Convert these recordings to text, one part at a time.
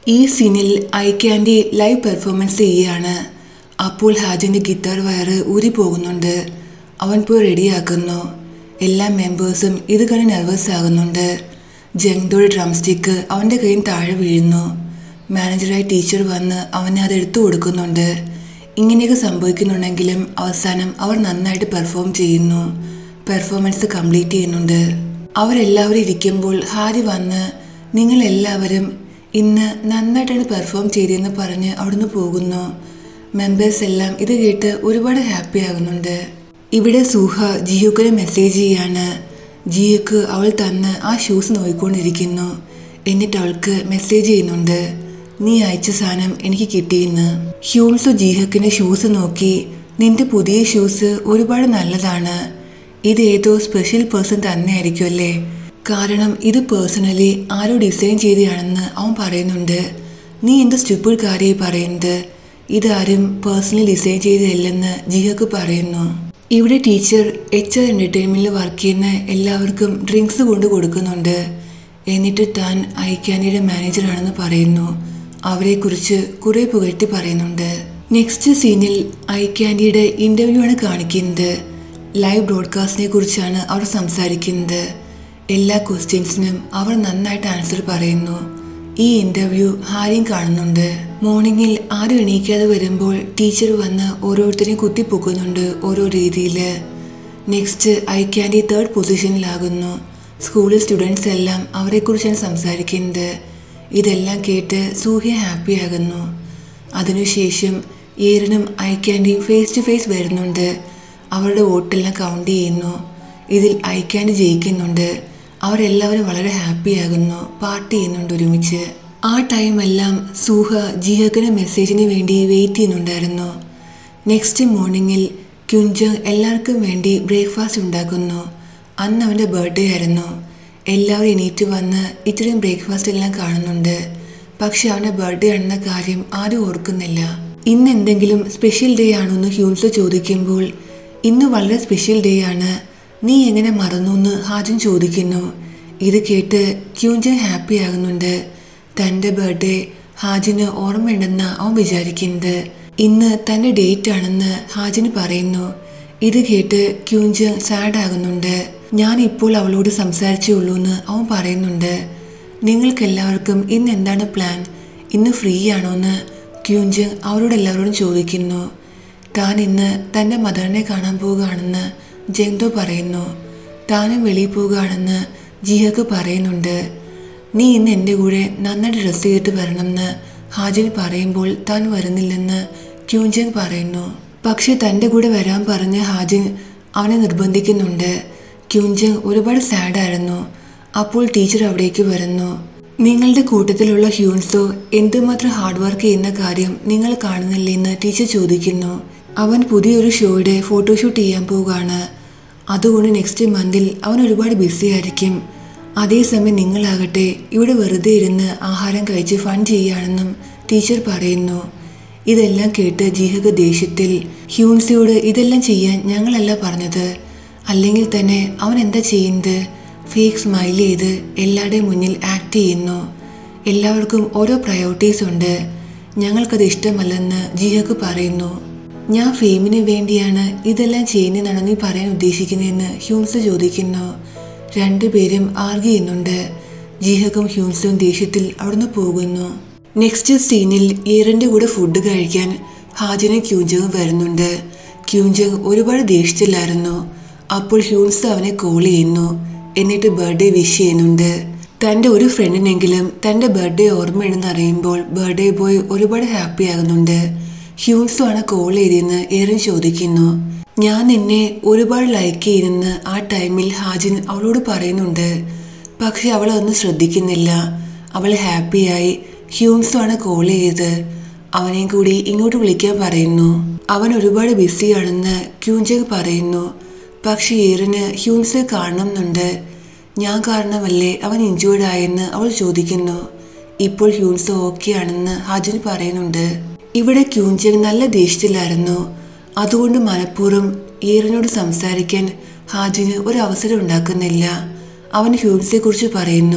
ഈ സീനിൽ ഐക്യാൻഡി live performance ചെയ്യുകയാണ് അപ്പോൾ ഹാജിൻ്റെ ഗിത്താർ വയറ് ഊരി പോകുന്നുണ്ട് അവൻ പോയി റെഡിയാക്കുന്നു എല്ലാ മെമ്പേഴ്സും ഇത് കണ്ട് നെർവസ് ആകുന്നുണ്ട് ജങ്ദോയുടെ ഡ്രം സ്റ്റിക്ക് അവൻ്റെ കയ്യിൽ താഴെ വീഴുന്നു മാനേജറായി ടീച്ചർ വന്ന് അവനെ അത് എടുത്തു കൊടുക്കുന്നുണ്ട് ഇങ്ങനെയൊക്കെ സംഭവിക്കുന്നുണ്ടെങ്കിലും അവസാനം അവർ നന്നായിട്ട് പെർഫോം ചെയ്യുന്നു പെർഫോമൻസ് കംപ്ലീറ്റ് ചെയ്യുന്നുണ്ട് അവരെല്ലാവരും ഇരിക്കുമ്പോൾ ഹാരി വന്ന് നിങ്ങൾ എല്ലാവരും ഇന്ന് നന്നായിട്ടാണ് പെർഫോം ചെയ്തതെന്ന് പറഞ്ഞ് അവിടുന്ന് പോകുന്നു മെമ്പേഴ്സ് എല്ലാം ഇത് കേട്ട് ഒരുപാട് ഹാപ്പി ആകുന്നുണ്ട് ഇവിടെ സൂഹ ജിയുക്കിന് മെസ്സേജ് ചെയ്യാണ് ജിയുക്ക് അവൾ തന്ന് ആ ഷൂസ് നോക്കിക്കൊണ്ടിരിക്കുന്നു എന്നിട്ട് അവൾക്ക് മെസ്സേജ് ചെയ്യുന്നുണ്ട് നീ അയച്ച സാധനം എനിക്ക് കിട്ടിയെന്ന് ഹ്യൂൺസു ജീഹക്കിന്റെ ഷൂസ് നോക്കി നിന്റെ പുതിയ ഷൂസ് ഒരുപാട് നല്ലതാണ് ഇത് ഏതോ സ്പെഷ്യൽ പേഴ്സൺ തന്നെയായിരിക്കും അല്ലേ കാരണം ഇത് പേഴ്സണലി ആരോ ഡിസൈൻ ചെയ്തതാണെന്ന് അവൻ പറയുന്നുണ്ട് നീ എന്ത് സ്റ്റുപ്പിഡ് കാര്യമായി പറയുന്നത് ഇതാരും പേഴ്സണലി ഡിസൈൻ ചെയ്തതല്ലെന്ന് ജിഹക്ക് പറയുന്നു ഇവിടെ ടീച്ചർ എച്ച് ആർ എൻ്റർടൈൻമെൻറ്റിൽ വർക്ക് ചെയ്യുന്ന എല്ലാവർക്കും ഡ്രിങ്ക്സ് കൊണ്ട് കൊടുക്കുന്നുണ്ട് എന്നിട്ട് താൻ ഐക്യാൻഡിയുടെ മാനേജറാണെന്ന് പറയുന്നു അവരെക്കുറിച്ച് കുറേ പുകഴ്ത്തി പറയുന്നുണ്ട് നെക്സ്റ്റ് സീനിൽ ഐക്യാൻഡിയുടെ ഇൻ്റർവ്യൂ ആണ് കാണിക്കുന്നത് ലൈവ് ബ്രോഡ്കാസ്റ്റിനെ കുറിച്ചാണ് അവർ സംസാരിക്കുന്നത് എല്ലാ ക്വസ്റ്റ്യൻസിനും അവർ നന്നായിട്ട് ആൻസർ പറയുന്നു ഈ ഇന്റർവ്യൂ ഹാരിയും കാണുന്നുണ്ട് മോർണിംഗിൽ ആരും എണീക്കാതെ വരുമ്പോൾ ടീച്ചർ വന്ന് ഓരോരുത്തരെയും കുത്തിപ്പൊക്കുന്നുണ്ട് ഓരോ രീതിയിൽ നെക്സ്റ്റ് ഐക്യാൻഡി തേർഡ് പൊസിഷനിലാകുന്നു സ്കൂളിൽ സ്റ്റുഡൻസ് എല്ലാം അവരെക്കുറിച്ചാണ് സംസാരിക്കുന്നത് ഇതെല്ലാം കേട്ട് സൂഹ്യ ഹാപ്പിയാകുന്നു അതിനുശേഷം ഏറിനും ഐക്യാൻഡിയും ഫേസ് ടു ഫേസ് വരുന്നുണ്ട് അവരുടെ വോട്ടെല്ലാം കൗണ്ട് ചെയ്യുന്നു ഇതിൽ ഐക്യാൻഡ് ജയിക്കുന്നുണ്ട് അവരെല്ലാവരും വളരെ ഹാപ്പിയാകുന്നു പാർട്ടി ചെയ്യുന്നുണ്ട് ഒരുമിച്ച് ആ ടൈമെല്ലാം സൂഹ ജിഹക്കിന് മെസ്സേജിന് വേണ്ടി വെയിറ്റ് ചെയ്യുന്നുണ്ടായിരുന്നു നെക്സ്റ്റ് മോർണിംഗിൽ ക്യുഞ്ചങ് എല്ലാവർക്കും വേണ്ടി ബ്രേക്ക്ഫാസ്റ്റ് ഉണ്ടാക്കുന്നു അന്ന് അവൻ്റെ ബർത്ത്ഡേ ആയിരുന്നു എല്ലാവരും എണീറ്റ് വന്ന് ഇത്രയും ബ്രേക്ക്ഫാസ്റ്റ് എല്ലാം കാണുന്നുണ്ട് പക്ഷെ അവൻ്റെ ബർത്ത്ഡേ ആണെന്ന കാര്യം ആരും ഓർക്കുന്നില്ല ഇന്ന് എന്തെങ്കിലും സ്പെഷ്യൽ ഡേ ആണോ എന്ന് ഹ്യൂൻസ് ചോദിക്കുമ്പോൾ ഇന്ന് വളരെ സ്പെഷ്യൽ ഡേ ആണ് നീ എങ്ങനെ മറന്നു എന്ന് ഹാജൻ ചോദിക്കുന്നു ഇത് കേട്ട് ക്യൂഞ്ചൻ ഹാപ്പി ആകുന്നുണ്ട് തൻ്റെ ബർത്ത്ഡേ ഹാജിന് ഓർമ്മയുണ്ടെന്ന് അവൻ വിചാരിക്കുന്നത് ഇന്ന് തൻ്റെ ഡേറ്റ് ആണെന്ന് ഹാജിന് പറയുന്നു ഇത് കേട്ട് ക്യൂഞ്ചൻ സാഡ് ആകുന്നുണ്ട് ഞാൻ ഇപ്പോൾ അവളോട് സംസാരിച്ചേ ഉള്ളൂ എന്ന് അവൻ പറയുന്നുണ്ട് നിങ്ങൾക്കെല്ലാവർക്കും ഇന്ന് എന്താണ് പ്ലാൻ ഇന്ന് ഫ്രീ ആണോ എന്ന് ക്യൂഞ്ചൻ അവരോട് എല്ലാവരോടും ചോദിക്കുന്നു താൻ ഇന്ന് തൻ്റെ മദറിനെ കാണാൻ പോവുകയാണെന്ന് ജെങ്ദോ പറയുന്നു താനും വെളിയിൽ പോവുകയാണെന്ന് ജിഹക്ക് പറയുന്നുണ്ട് നീ ഇന്ന് എൻ്റെ കൂടെ നന്നായിട്ട് ഡ്രസ്സ് ചെയ്തിട്ട് വരണമെന്ന് ഹാജിൻ പറയുമ്പോൾ താൻ വരുന്നില്ലെന്ന് ക്യൂഞ്ചൻ പറയുന്നു പക്ഷെ തൻ്റെ കൂടെ വരാൻ പറഞ്ഞ ഹാജിൻ അവനെ നിർബന്ധിക്കുന്നുണ്ട് ക്യൂഞ്ചൻ ഒരുപാട് സാഡായിരുന്നു അപ്പോൾ ടീച്ചർ അവിടേക്ക് വരുന്നു നിങ്ങളുടെ കൂട്ടത്തിലുള്ള ഹ്യൂൻസോ എന്തുമാത്രം ഹാർഡ് വർക്ക് ചെയ്യുന്ന കാര്യം നിങ്ങൾ കാണുന്നില്ലെന്ന് ടീച്ചർ ചോദിക്കുന്നു അവൻ പുതിയൊരു ഷോയുടെ ഫോട്ടോഷൂട്ട് ചെയ്യാൻ പോവുകയാണ് അതുകൊണ്ട് നെക്സ്റ്റ് മന്തിൽ അവൻ ഒരുപാട് ബിസി ആയിരിക്കും അതേസമയം നിങ്ങളാകട്ടെ ഇവിടെ വെറുതെ ഇരുന്ന് ആഹാരം കഴിച്ച് ഫൺ ചെയ്യുകയാണെന്നും ടീച്ചർ പറയുന്നു ഇതെല്ലാം കേട്ട് ജീഹക ദേഷ്യത്തിൽ ഹ്യൂൻസിയോട് ഇതെല്ലാം ചെയ്യാൻ ഞങ്ങളല്ല പറഞ്ഞത് അല്ലെങ്കിൽ തന്നെ അവൻ എന്താ ചെയ്യുന്നത് ഫേക്ക് സ്മൈൽ ചെയ്ത് എല്ലാവരുടെയും മുന്നിൽ ആക്ട് ചെയ്യുന്നു എല്ലാവർക്കും ഓരോ പ്രയോറിറ്റീസ് ഉണ്ട് ഞങ്ങൾക്കത് ഇഷ്ടമല്ലെന്ന് ജിഹക്ക് പറയുന്നു ഞാൻ ഫെയിമിന് വേണ്ടിയാണ് ഇതെല്ലാം ചെയ്യുന്നതെന്നാണ് നീ പറയാൻ ഉദ്ദേശിക്കുന്നതെന്ന് ഹ്യൂൻസ് ചോദിക്കുന്നു രണ്ടുപേരും ആർഗ്യ ചെയ്യുന്നുണ്ട് ജിഹക്കും ഹ്യൂൻസും ദേഷ്യത്തിൽ അവിടുന്ന് പോകുന്നു നെക്സ്റ്റ് സീനിൽ ഈറിന്റെ കൂടെ ഫുഡ് കഴിക്കാൻ ഹാജിനും ക്യൂഞ്ചങ്ങും വരുന്നുണ്ട് ക്യൂഞ്ചങ് ഒരുപാട് ദേഷ്യത്തിലായിരുന്നു അപ്പോൾ ഹ്യൂൻസ് അവനെ കോൾ ചെയ്യുന്നു എന്നിട്ട് ബർത്ത്ഡേ വിഷ് ചെയ്യുന്നുണ്ട് തൻ്റെ ഒരു ഫ്രണ്ടിനെങ്കിലും തൻ്റെ ബർത്ത്ഡേ ഓർമ്മയുണ്ടെന്ന് അറിയുമ്പോൾ ബർത്ത്ഡേ ബോയ് ഒരുപാട് ഹാപ്പി ആകുന്നുണ്ട് ഹ്യൂൻസും ആണ് കോൾ ചെയ്തെന്ന് ഏറൻ ചോദിക്കുന്നു ഞാൻ നിന്നെ ഒരുപാട് ലൈക്ക് ചെയ്യുന്നെന്ന് ആ ടൈമിൽ ഹാജിൻ അവളോട് പറയുന്നുണ്ട് പക്ഷെ അവൾ അതൊന്നും ശ്രദ്ധിക്കുന്നില്ല അവൾ ഹാപ്പിയായി ഹ്യൂൻസും ആണ് കോൾ ചെയ്തത് അവനെയും കൂടി ഇങ്ങോട്ട് വിളിക്കാൻ പറയുന്നു അവൻ ഒരുപാട് ബിസിയാണെന്ന് ക്യൂഞ്ചക് പറയുന്നു പക്ഷെ ഏറിന് ഹ്യൂൻസെ കാണണമെന്നുണ്ട് ഞാൻ കാരണമല്ലേ അവൻ ഇഞ്ചേർഡ് ആയെന്ന് അവൾ ചോദിക്കുന്നു ഇപ്പോൾ ഹ്യൂൻസ് ഓക്കെ ആണെന്ന് ഹാജിൻ പറയുന്നുണ്ട് ഇവിടെ ക്യൂഞ്ചൻ നല്ല ദേഷ്യത്തിലായിരുന്നു അതുകൊണ്ട് മനഃപൂർവ്വം ഈറിനോട് സംസാരിക്കാൻ ഹാജിന് ഒരു അവസരം ഉണ്ടാക്കുന്നില്ല അവൻ ഹ്യൂൻസിനെ കുറിച്ച് പറയുന്നു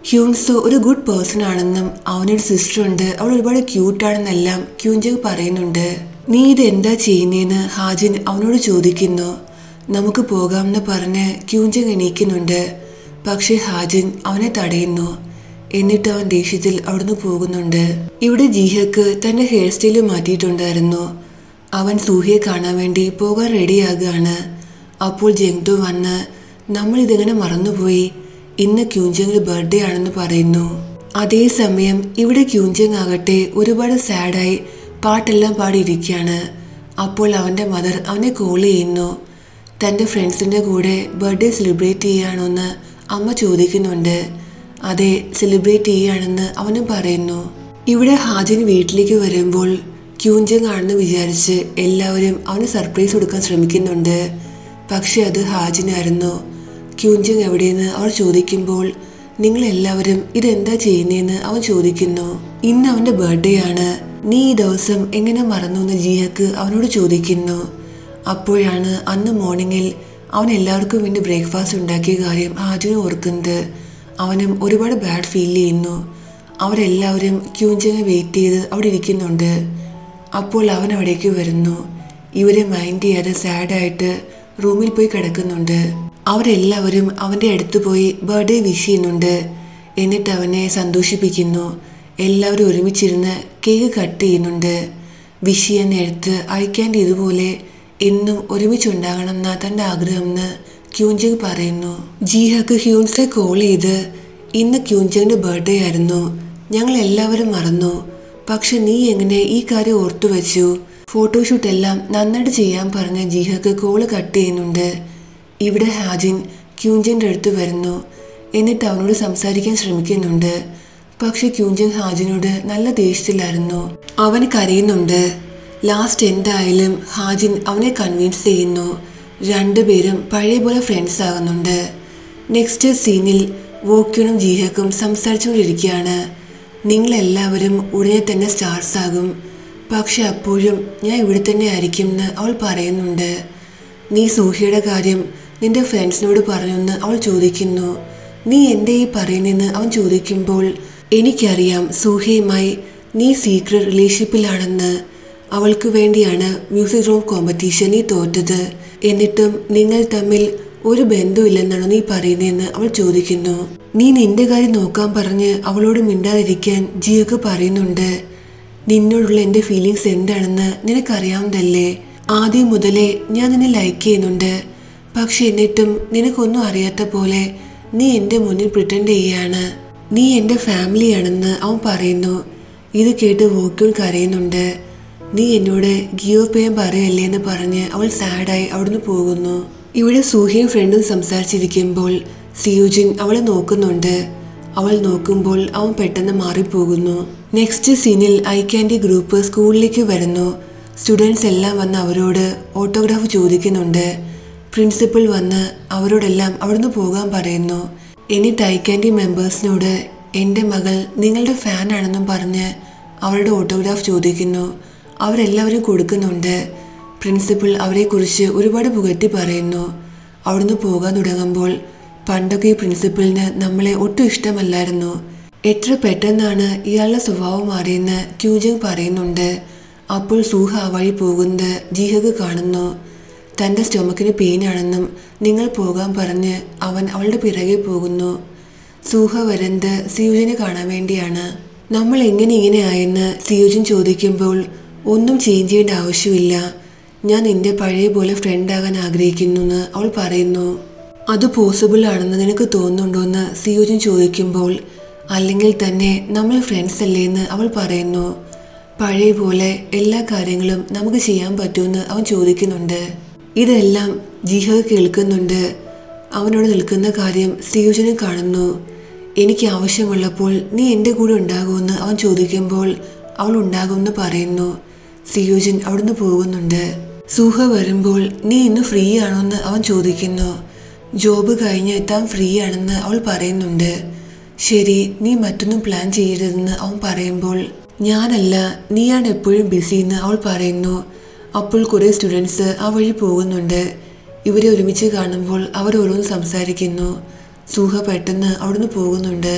ഹ്യൂൻസോ ഒരു ഗുഡ് പേഴ്സൺ ആണെന്നും അവനൊരു സിസ്റ്റർ ഉണ്ട് അവൾ ഒരുപാട് ക്യൂട്ടാണെന്നെല്ലാം ക്യൂൻജങ് പറയുന്നുണ്ട് നീ ഇത് എന്താ ചെയ്യുന്നതെന്ന് ഹാജിൻ അവനോട് ചോദിക്കുന്നു നമുക്ക് പോകാമെന്ന് പറഞ്ഞ് ക്യൂൻജങ് എണീക്കുന്നുണ്ട് പക്ഷേ ഹാജിൻ അവനെ തടയുന്നു എന്നിട്ട് അവൻ ദേഷ്യത്തിൽ അവിടുന്ന് പോകുന്നുണ്ട് ഇവിടെ ജീഹക്ക് തന്റെ ഹെയർ സ്റ്റൈല് മാറ്റിയിട്ടുണ്ടായിരുന്നു അവൻ സൂഹിയെ കാണാൻ വേണ്ടി പോകാൻ റെഡിയാകുകയാണ് അപ്പോൾ ജങ്തു വന്ന് നമ്മൾ ഇതെങ്ങനെ മറന്നുപോയി ഇന്ന് ക്യൂഞ്ചങ്ങിന്റെ ബർത്ത്ഡേ ആണെന്ന് പറയുന്നു അതേസമയം ഇവിടെ ക്യൂഞ്ചങ് ആകട്ടെ ഒരുപാട് സാഡായി പാട്ടെല്ലാം പാടിയിരിക്കുകയാണ് അപ്പോൾ അവന്റെ മദർ അവനെ കോൾ ചെയ്യുന്നു തന്റെ ഫ്രണ്ട്സിന്റെ കൂടെ ബർത്ത്ഡേ സെലിബ്രേറ്റ് ചെയ്യാണോന്ന് അമ്മ ചോദിക്കുന്നുണ്ട് അതെ സെലിബ്രേറ്റ് ചെയ്യുകയാണെന്ന് അവനും പറയുന്നു ഇവിടെ ഹാജിൻ വീട്ടിലേക്ക് വരുമ്പോൾ ക്യൂഞ്ചങ് ആണെന്ന് വിചാരിച്ച് എല്ലാവരും അവന് സർപ്രൈസ് കൊടുക്കാൻ ശ്രമിക്കുന്നുണ്ട് പക്ഷെ അത് ഹാജിനായിരുന്നു ക്യൂഞ്ചങ് എവിടെയെന്ന് അവർ ചോദിക്കുമ്പോൾ നിങ്ങൾ എല്ലാവരും ഇതെന്താ ചെയ്യുന്നതെന്ന് അവൻ ചോദിക്കുന്നു ഇന്ന് അവന്റെ ബർത്ത്ഡേ ആണ് നീ ഈ ദിവസം എങ്ങനെ മറന്നു എന്ന് ജിയക്ക് അവനോട് ചോദിക്കുന്നു അപ്പോഴാണ് അന്ന് മോർണിംഗിൽ അവൻ എല്ലാവർക്കും വേണ്ടി ബ്രേക്ക്ഫാസ്റ്റ് ഉണ്ടാക്കിയ കാര്യം ഹാജിന് ഓർക്കുന്നത് അവനും ഒരുപാട് ബാഡ് ഫീൽ ചെയ്യുന്നു അവരെല്ലാവരും ക്യൂഞ്ചങ്ങ് വെയിറ്റ് ചെയ്ത് അവിടെ ഇരിക്കുന്നുണ്ട് അപ്പോൾ അവൻ അവിടേക്ക് വരുന്നു ഇവരെ മൈൻഡ് ചെയ്യാതെ സാഡായിട്ട് റൂമിൽ പോയി കിടക്കുന്നുണ്ട് അവരെല്ലാവരും അവൻ്റെ അടുത്ത് പോയി ബർത്ത്ഡേ വിഷ് ചെയ്യുന്നുണ്ട് എന്നിട്ട് അവനെ സന്തോഷിപ്പിക്കുന്നു എല്ലാവരും ഒരുമിച്ചിരുന്ന് കേക്ക് കട്ട് ചെയ്യുന്നുണ്ട് വിഷ് ചെയ്യാൻ നേരത്ത് അയക്കാൻ്റെ ഇതുപോലെ എന്നും ഒരുമിച്ചുണ്ടാകണം എന്ന തൻ്റെ ആഗ്രഹം എന്ന് ക്യൂഞ്ചങ് പറയുന്നു ജീഹക്ക് ഹ്യൂൻസെ കോൾ ചെയ്ത് ഇന്ന് ക്യൂഞ്ചങ്ങിന്റെ ബർത്ത്ഡേ ആയിരുന്നു ഞങ്ങൾ എല്ലാവരും മറന്നു പക്ഷെ നീ എങ്ങനെ ഈ കാര്യം ഓർത്തു വെച്ചു ഫോട്ടോഷൂട്ട് എല്ലാം നന്നായിട്ട് ചെയ്യാൻ പറഞ്ഞ ജീഹക്ക് കോള് കട്ട് ചെയ്യുന്നുണ്ട് ഇവിടെ ഹാജിൻ ക്യൂഞ്ചന്റെ അടുത്ത് വരുന്നു എന്നിട്ട് അവനോട് സംസാരിക്കാൻ ശ്രമിക്കുന്നുണ്ട് പക്ഷെ ക്യൂഞ്ചൻ ഹാജിനോട് നല്ല ദേഷ്യത്തിലായിരുന്നു അവൻ കരയുന്നുണ്ട് ലാസ്റ്റ് എന്തായാലും ഹാജിൻ അവനെ കൺവിൻസ് ചെയ്യുന്നു രണ്ടുപേരും പഴയ പോലെ ഫ്രണ്ട്സ് ആകുന്നുണ്ട് നെക്സ്റ്റ് സീനിൽ വോക്യുനും ജീഹക്കും സംസാരിച്ചുകൊണ്ടിരിക്കുകയാണ് നിങ്ങളെല്ലാവരും ഉടനെ തന്നെ സ്റ്റാർസ് ആകും പക്ഷെ അപ്പോഴും ഞാൻ ഇവിടെ തന്നെ ആയിരിക്കും എന്ന് അവൾ പറയുന്നുണ്ട് നീ സൂഹിയുടെ കാര്യം നിന്റെ ഫ്രണ്ട്സിനോട് പറഞ്ഞെന്ന് അവൾ ചോദിക്കുന്നു നീ എന്തേ ഈ പറയുന്നതെന്ന് അവൻ ചോദിക്കുമ്പോൾ എനിക്കറിയാം സൂഹയുമായി നീ സീക്രട്ട് റിലേഷൻഷിപ്പിലാണെന്ന് അവൾക്ക് വേണ്ടിയാണ് മ്യൂസിക് റൂം കോമ്പറ്റീഷൻ നീ തോറ്റത് എന്നിട്ടും നിങ്ങൾ തമ്മിൽ ഒരു ബന്ധമില്ലെന്നാണോ നീ പറയുന്നതെന്ന് അവൾ ചോദിക്കുന്നു നീ നിന്റെ കാര്യം നോക്കാൻ പറഞ്ഞ് അവളോട് മിണ്ടാതിരിക്കാൻ ജിയൊക്കെ പറയുന്നുണ്ട് നിന്നോടുള്ള എൻ്റെ ഫീലിങ്സ് എന്താണെന്ന് നിനക്കറിയാവുന്നതല്ലേ ആദ്യം മുതലേ ഞാൻ നിന്നെ ലൈക്ക് ചെയ്യുന്നുണ്ട് പക്ഷെ എന്നിട്ടും നിനക്കൊന്നും അറിയാത്ത പോലെ നീ എൻ്റെ മുന്നിൽ പ്രിറ്റൻഡ് ചെയ്യാണ് നീ എൻ്റെ ഫാമിലിയാണെന്ന് അവൻ പറയുന്നു ഇത് കേട്ട് വോക്യൂൺ കരയുന്നുണ്ട് നീ എന്നോട് ഗിയോ പേയും പറയല്ലേ എന്ന് പറഞ്ഞ് അവൾ സാഡായി അവിടുന്ന് പോകുന്നു ഇവിടെ സൂഹിയും ഫ്രണ്ടും സംസാരിച്ചിരിക്കുമ്പോൾ സിയുജിൻ അവളെ നോക്കുന്നുണ്ട് അവൾ നോക്കുമ്പോൾ അവൻ പെട്ടെന്ന് മാറിപ്പോകുന്നു നെക്സ്റ്റ് സീനിൽ ഐക്യാൻഡി ഗ്രൂപ്പ് സ്കൂളിലേക്ക് വരുന്നു സ്റ്റുഡൻസ് എല്ലാം വന്ന് അവരോട് ഓട്ടോഗ്രാഫ് ചോദിക്കുന്നുണ്ട് പ്രിൻസിപ്പൽ വന്ന് അവരോടെല്ലാം അവിടുന്ന് പോകാൻ പറയുന്നു എന്നിട്ട് ഐക്യാൻഡി മെമ്പേഴ്സിനോട് എൻ്റെ മകൾ നിങ്ങളുടെ ഫാൻ ആണെന്നും പറഞ്ഞ് അവരുടെ ഓട്ടോഗ്രാഫ് ചോദിക്കുന്നു അവരെല്ലാവരും കൊടുക്കുന്നുണ്ട് പ്രിൻസിപ്പൽ അവരെക്കുറിച്ച് ഒരുപാട് പുകഴ്ത്തി പറയുന്നു അവിടുന്ന് പോകാൻ തുടങ്ങുമ്പോൾ പണ്ടൊക്കെ ഈ പ്രിൻസിപ്പലിന് നമ്മളെ ഒട്ടും ഇഷ്ടമല്ലായിരുന്നു എത്ര പെട്ടെന്നാണ് ഇയാളുടെ സ്വഭാവം മാറിയെന്ന് ക്യൂജങ് പറയുന്നുണ്ട് അപ്പോൾ സൂഹ ആ വഴി പോകുന്നത് ജീഹക്ക് കാണുന്നു തൻ്റെ സ്റ്റൊമക്കിന് പെയിനാണെന്നും നിങ്ങൾ പോകാൻ പറഞ്ഞ് അവൻ അവളുടെ പിറകെ പോകുന്നു സൂഹ വരുന്നത് സിയുജിനെ കാണാൻ വേണ്ടിയാണ് നമ്മൾ എങ്ങനെ ഇങ്ങനെ ആയെന്ന് സിയുജിൻ ചോദിക്കുമ്പോൾ ഒന്നും ചേഞ്ച് ചെയ്യേണ്ട ആവശ്യമില്ല ഞാൻ നിന്റെ പഴയ പോലെ ഫ്രണ്ട് ആകാൻ ആഗ്രഹിക്കുന്നു എന്ന് അവൾ പറയുന്നു അത് പോസിബിൾ ആണെന്ന് നിനക്ക് തോന്നുന്നുണ്ടോ എന്ന് സിയുജിൻ ചോദിക്കുമ്പോൾ അല്ലെങ്കിൽ തന്നെ നമ്മൾ ഫ്രണ്ട്സ് അല്ലേ എന്ന് അവൾ പറയുന്നു പഴയ പോലെ എല്ലാ കാര്യങ്ങളും നമുക്ക് ചെയ്യാൻ പറ്റുമെന്ന് അവൻ ചോദിക്കുന്നുണ്ട് ഇതെല്ലാം ജിഹ കേൾക്കുന്നുണ്ട് അവനോട് നിൽക്കുന്ന കാര്യം സിയുജനും കാണുന്നു എനിക്ക് ആവശ്യമുള്ളപ്പോൾ നീ എൻ്റെ കൂടെ ഉണ്ടാകുമെന്ന് അവൻ ചോദിക്കുമ്പോൾ അവൾ ഉണ്ടാകുമെന്ന് പറയുന്നു സിയുജൻ അവിടുന്ന് പോകുന്നുണ്ട് സൂഹ വരുമ്പോൾ നീ ഇന്ന് ഫ്രീ ആണോ എന്ന് അവൻ ചോദിക്കുന്നു ജോബ് കഴിഞ്ഞ് താൻ ഫ്രീ ആണെന്ന് അവൾ പറയുന്നുണ്ട് ശരി നീ മറ്റൊന്നും പ്ലാൻ ചെയ്യരുതെന്ന് അവൻ പറയുമ്പോൾ ഞാനല്ല നീയാണ് എപ്പോഴും ബിസി എന്ന് അവൾ പറയുന്നു അപ്പോൾ കുറേ സ്റ്റുഡൻസ് ആ വഴി പോകുന്നുണ്ട് ഇവരെ ഒരുമിച്ച് കാണുമ്പോൾ അവർ ഓരോന്ന് സംസാരിക്കുന്നു സൂഹ പെട്ടെന്ന് അവിടുന്ന് പോകുന്നുണ്ട്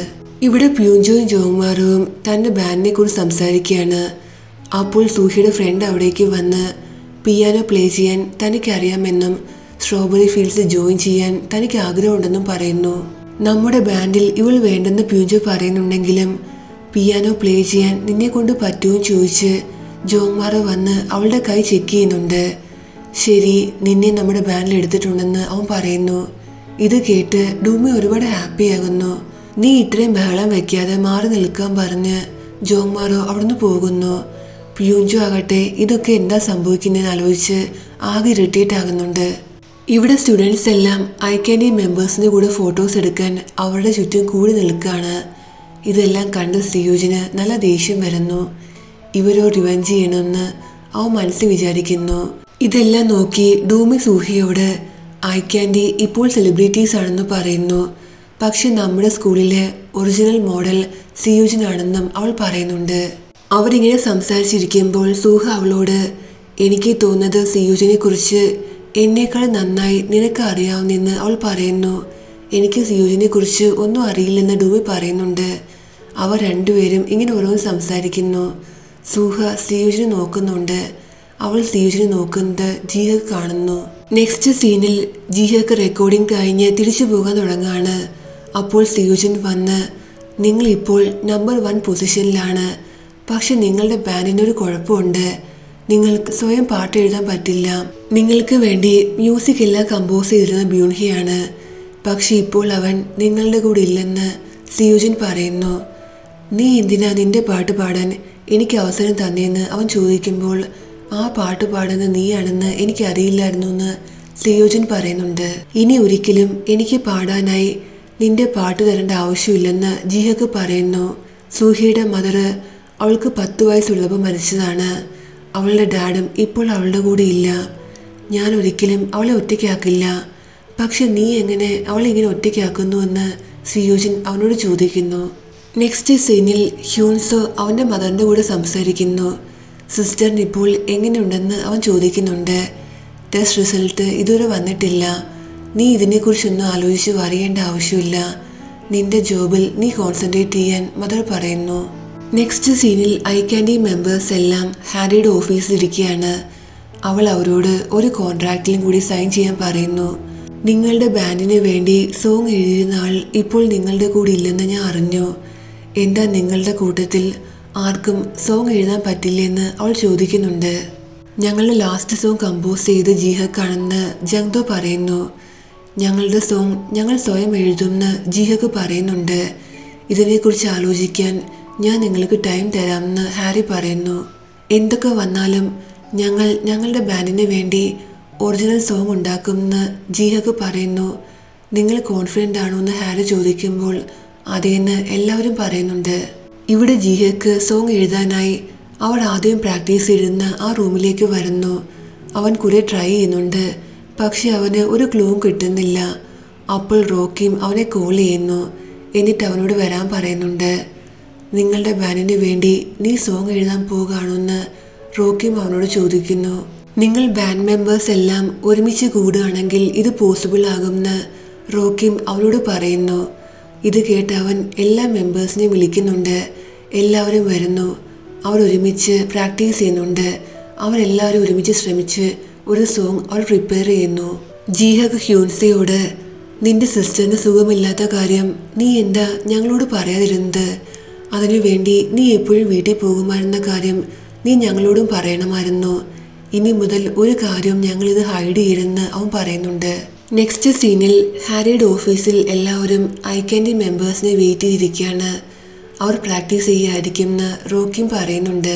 ഇവിടെ പ്യൂഞ്ചോയും ജോങ്മാറും തൻ്റെ ബാൻഡിനെ കുറിച്ച് സംസാരിക്കുകയാണ് അപ്പോൾ സൂഹിയുടെ ഫ്രണ്ട് അവിടേക്ക് വന്ന് പിയാനോ പ്ലേ ചെയ്യാൻ തനിക്ക് അറിയാമെന്നും സ്ട്രോബെറി ഫീൽഡ്സ് ജോയിൻ ചെയ്യാൻ തനിക്ക് ആഗ്രഹമുണ്ടെന്നും പറയുന്നു നമ്മുടെ ബാൻഡിൽ ഇവൾ വേണ്ടെന്ന് പ്യൂഞ്ചോ പറയുന്നുണ്ടെങ്കിലും പിയാനോ പ്ലേ ചെയ്യാൻ നിന്നെ കൊണ്ട് പറ്റുമോ ചോദിച്ച് ജോങ്മാറ വന്ന് അവളുടെ കൈ ചെക്ക് ചെയ്യുന്നുണ്ട് ശരി നിന്നെ നമ്മുടെ ബാൻഡിൽ എടുത്തിട്ടുണ്ടെന്ന് അവൻ പറയുന്നു ഇത് കേട്ട് ഡൂമി ഒരുപാട് ഹാപ്പിയാകുന്നു നീ ഇത്രയും ബഹളം വെക്കാതെ മാറി നിൽക്കാൻ പറഞ്ഞ് ജോങ്മാറോ അവിടുന്ന് പോകുന്നു പ്യൂഞ്ചു ആകട്ടെ ഇതൊക്കെ എന്താ സംഭവിക്കുന്നതെന്ന് ആലോചിച്ച് ആകെ ഇറിറ്റേറ്റ് ആകുന്നുണ്ട് ഇവിടെ സ്റ്റുഡൻസ് എല്ലാം ഐ ക്യാൻഡി മെമ്പേഴ്സിൻ്റെ കൂടെ ഫോട്ടോസ് എടുക്കാൻ അവരുടെ ചുറ്റും കൂടി നിൽക്കുകയാണ് ഇതെല്ലാം കണ്ട് ശ്രീയോജിന് നല്ല ദേഷ്യം വരുന്നു ഇവരോ റിവഞ്ച് ചെയ്യണമെന്ന് അവൻ മനസ്സിൽ വിചാരിക്കുന്നു ഇതെല്ലാം നോക്കി ഡൂമി സൂഹിയോട് ഐ ക്യാൻഡി ഇപ്പോൾ സെലിബ്രിറ്റീസ് ആണെന്ന് പറയുന്നു പക്ഷെ നമ്മുടെ സ്കൂളിലെ ഒറിജിനൽ മോഡൽ സിയോജിനാണെന്നും അവൾ പറയുന്നുണ്ട് അവരിങ്ങനെ സംസാരിച്ചിരിക്കുമ്പോൾ സൂഹ അവളോട് എനിക്ക് തോന്നുന്നത് സിയോജിനെ കുറിച്ച് എന്നേക്കാൾ നന്നായി നിനക്ക് അറിയാവുന്നെന്ന് അവൾ പറയുന്നു എനിക്ക് സിയോജിനെ കുറിച്ച് ഒന്നും അറിയില്ലെന്ന് ഡൂമി പറയുന്നുണ്ട് അവർ രണ്ടുപേരും ഇങ്ങനെ ഓരോന്ന് സംസാരിക്കുന്നു സൂഹ സിയോജിനെ നോക്കുന്നുണ്ട് അവൾ സിയോജിനെ നോക്കുന്നത് ജീഹക്ക് കാണുന്നു നെക്സ്റ്റ് സീനിൽ ജീഹക്ക് റെക്കോർഡിംഗ് കഴിഞ്ഞ് തിരിച്ചു പോകാൻ തുടങ്ങാണ് അപ്പോൾ സിയോജൻ വന്ന് നിങ്ങൾ ഇപ്പോൾ നമ്പർ വൺ പൊസിഷനിലാണ് പക്ഷെ നിങ്ങളുടെ ബാൻഡിനൊരു കുഴപ്പമുണ്ട് നിങ്ങൾക്ക് സ്വയം പാട്ട് എഴുതാൻ പറ്റില്ല നിങ്ങൾക്ക് വേണ്ടി മ്യൂസിക് എല്ലാം കമ്പോസ് ചെയ്തിരുന്ന ബ്യൂൺഹിയാണ് പക്ഷെ ഇപ്പോൾ അവൻ നിങ്ങളുടെ കൂടെ ഇല്ലെന്ന് സിയോജൻ പറയുന്നു നീ എന്തിനാ നിന്റെ പാട്ട് പാടാൻ എനിക്ക് അവസരം തന്നെയെന്ന് അവൻ ചോദിക്കുമ്പോൾ ആ പാട്ട് പാടുന്ന നീയാണെന്ന് എനിക്ക് അറിയില്ലായിരുന്നു എന്ന് സിയോജൻ പറയുന്നുണ്ട് ഇനി ഒരിക്കലും എനിക്ക് പാടാനായി നിന്റെ പാട്ട് തരേണ്ട ആവശ്യമില്ലെന്ന് ജിഹക്ക് പറയുന്നു സൂഹിയുടെ മദർ അവൾക്ക് പത്ത് വയസ്സുള്ളപ്പോൾ മരിച്ചതാണ് അവളുടെ ഡാഡും ഇപ്പോൾ അവളുടെ കൂടെ ഇല്ല ഞാൻ ഒരിക്കലും അവളെ ഒറ്റയ്ക്കാക്കില്ല പക്ഷെ നീ എങ്ങനെ അവളെ ഇങ്ങനെ ഒറ്റയ്ക്കാക്കുന്നു എന്ന് സിയോജൻ അവനോട് ചോദിക്കുന്നു നെക്സ്റ്റ് സീനിൽ ഹ്യൂൻസോ അവൻ്റെ മദറിൻ്റെ കൂടെ സംസാരിക്കുന്നു സിസ്റ്ററിന് ഇപ്പോൾ എങ്ങനെയുണ്ടെന്ന് അവൻ ചോദിക്കുന്നുണ്ട് ടെസ്റ്റ് റിസൾട്ട് ഇതുവരെ വന്നിട്ടില്ല നീ ഇതിനെക്കുറിച്ചൊന്നും ആലോചിച്ച് അറിയേണ്ട ആവശ്യമില്ല നിന്റെ ജോബിൽ നീ കോൺസെൻട്രേറ്റ് ചെയ്യാൻ മദർ പറയുന്നു നെക്സ്റ്റ് സീനിൽ ഐ ക്യാൻഡി മെമ്പേഴ്സ് എല്ലാം ഹാരിയുടെ ഓഫീസിലിരിക്കുകയാണ് അവൾ അവരോട് ഒരു കോൺട്രാക്റ്റിലും കൂടി സൈൻ ചെയ്യാൻ പറയുന്നു നിങ്ങളുടെ ബാൻഡിന് വേണ്ടി സോങ് എഴുതിയിരുന്ന ആൾ ഇപ്പോൾ നിങ്ങളുടെ കൂടെ ഇല്ലെന്ന് ഞാൻ അറിഞ്ഞു എന്താ നിങ്ങളുടെ കൂട്ടത്തിൽ ആർക്കും സോങ് എഴുതാൻ പറ്റില്ലെന്ന് അവൾ ചോദിക്കുന്നുണ്ട് ഞങ്ങളുടെ ലാസ്റ്റ് സോങ് കമ്പോസ് ചെയ്ത് ജീഹക്കാണെന്ന് ജങ്ദോ പറയുന്നു ഞങ്ങളുടെ സോങ് ഞങ്ങൾ സ്വയം എഴുതുമെന്ന് ജീഹക്ക് പറയുന്നുണ്ട് ഇതിനെക്കുറിച്ച് ആലോചിക്കാൻ ഞാൻ നിങ്ങൾക്ക് ടൈം തരാമെന്ന് ഹാരി പറയുന്നു എന്തൊക്കെ വന്നാലും ഞങ്ങൾ ഞങ്ങളുടെ ബാൻഡിന് വേണ്ടി ഒറിജിനൽ സോങ് ഉണ്ടാക്കുമെന്ന് ജീഹക്ക് പറയുന്നു നിങ്ങൾ കോൺഫിഡൻ്റ് ആണോ എന്ന് ഹാരി ചോദിക്കുമ്പോൾ അതേന്ന് എല്ലാവരും പറയുന്നുണ്ട് ഇവിടെ ജീഹക്ക് സോങ് എഴുതാനായി അവൾ ആദ്യം പ്രാക്ടീസ് ചെയ്തിരുന്ന ആ റൂമിലേക്ക് വരുന്നു അവൻ കുറെ ട്രൈ ചെയ്യുന്നുണ്ട് പക്ഷെ അവന് ഒരു ക്ലൂവും കിട്ടുന്നില്ല അപ്പോൾ റോക്കിയും അവനെ കോൾ ചെയ്യുന്നു എന്നിട്ട് അവനോട് വരാൻ പറയുന്നുണ്ട് നിങ്ങളുടെ ബാൻഡിന് വേണ്ടി നീ സോങ് എഴുതാൻ പോകുകയാണെന്ന് റോക്കിയും അവനോട് ചോദിക്കുന്നു നിങ്ങൾ ബാൻഡ് മെമ്പേഴ്സ് എല്ലാം ഒരുമിച്ച് കൂടുകയാണെങ്കിൽ ഇത് പോസിബിൾ ആകുമെന്ന് റോക്കിയും അവനോട് പറയുന്നു ഇത് കേട്ട് അവൻ എല്ലാ മെമ്പേഴ്സിനെയും വിളിക്കുന്നുണ്ട് എല്ലാവരും വരുന്നു അവർ ഒരുമിച്ച് പ്രാക്ടീസ് ചെയ്യുന്നുണ്ട് അവരെല്ലാവരും ഒരുമിച്ച് ശ്രമിച്ച് ഒരു സോങ് അവർ പ്രിപ്പയർ ചെയ്യുന്നു ജീഹക് ഹ്യൂൻസിയോട് നിന്റെ സിസ്റ്ററിന് സുഖമില്ലാത്ത കാര്യം നീ എന്താ ഞങ്ങളോട് പറയാതിരുന്നത് അതിനുവേണ്ടി നീ എപ്പോഴും വീട്ടിൽ പോകുമായിരുന്ന കാര്യം നീ ഞങ്ങളോടും പറയണമായിരുന്നു ഇനി മുതൽ ഒരു കാര്യവും ഞങ്ങളിത് ഹൈഡ് ചെയ്യരുതെന്ന് അവൻ പറയുന്നുണ്ട് നെക്സ്റ്റ് സീനിൽ ഹാരിയുടെ ഓഫീസിൽ എല്ലാവരും ഐ ക്യാൻഡി മെമ്പേഴ്സിനെ വെയിറ്റ് ചെയ്തിരിക്കുകയാണ് അവർ പ്രാക്ടീസ് ചെയ്യാതിരിക്കുമെന്ന് റോക്കിയും പറയുന്നുണ്ട്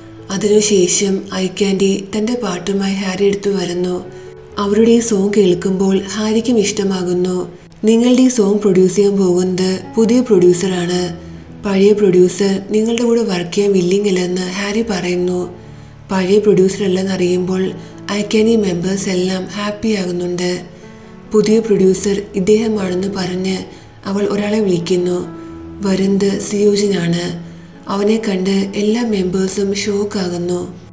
അതിനുശേഷം ഐ ക്യാൻഡി തൻ്റെ പാട്ടുമായി ഹാരി എടുത്തു വരുന്നു അവരുടെ ഈ സോങ് കേൾക്കുമ്പോൾ ഹാരിക്കും ഇഷ്ടമാകുന്നു നിങ്ങളുടെ ഈ സോങ് പ്രൊഡ്യൂസ് ചെയ്യാൻ പോകുന്നത് പുതിയ പ്രൊഡ്യൂസറാണ് പഴയ പ്രൊഡ്യൂസർ നിങ്ങളുടെ കൂടെ വർക്ക് ചെയ്യാൻ വില്ലിംഗ് അല്ലെന്ന് ഹാരി പറയുന്നു പഴയ പ്രൊഡ്യൂസർ അല്ലെന്ന് അറിയുമ്പോൾ ഐ ക്യാൻഡി മെമ്പേഴ്സ് എല്ലാം ഹാപ്പി ആകുന്നുണ്ട് പുതിയ പ്രൊഡ്യൂസർ ഇദ്ദേഹമാണെന്ന് പറഞ്ഞ് അവൾ ഒരാളെ വിളിക്കുന്നു വരുന്നത് സിയോജിനാണ് അവനെ കണ്ട് എല്ലാ മെമ്പേഴ്സും ഷോക്കാകുന്നു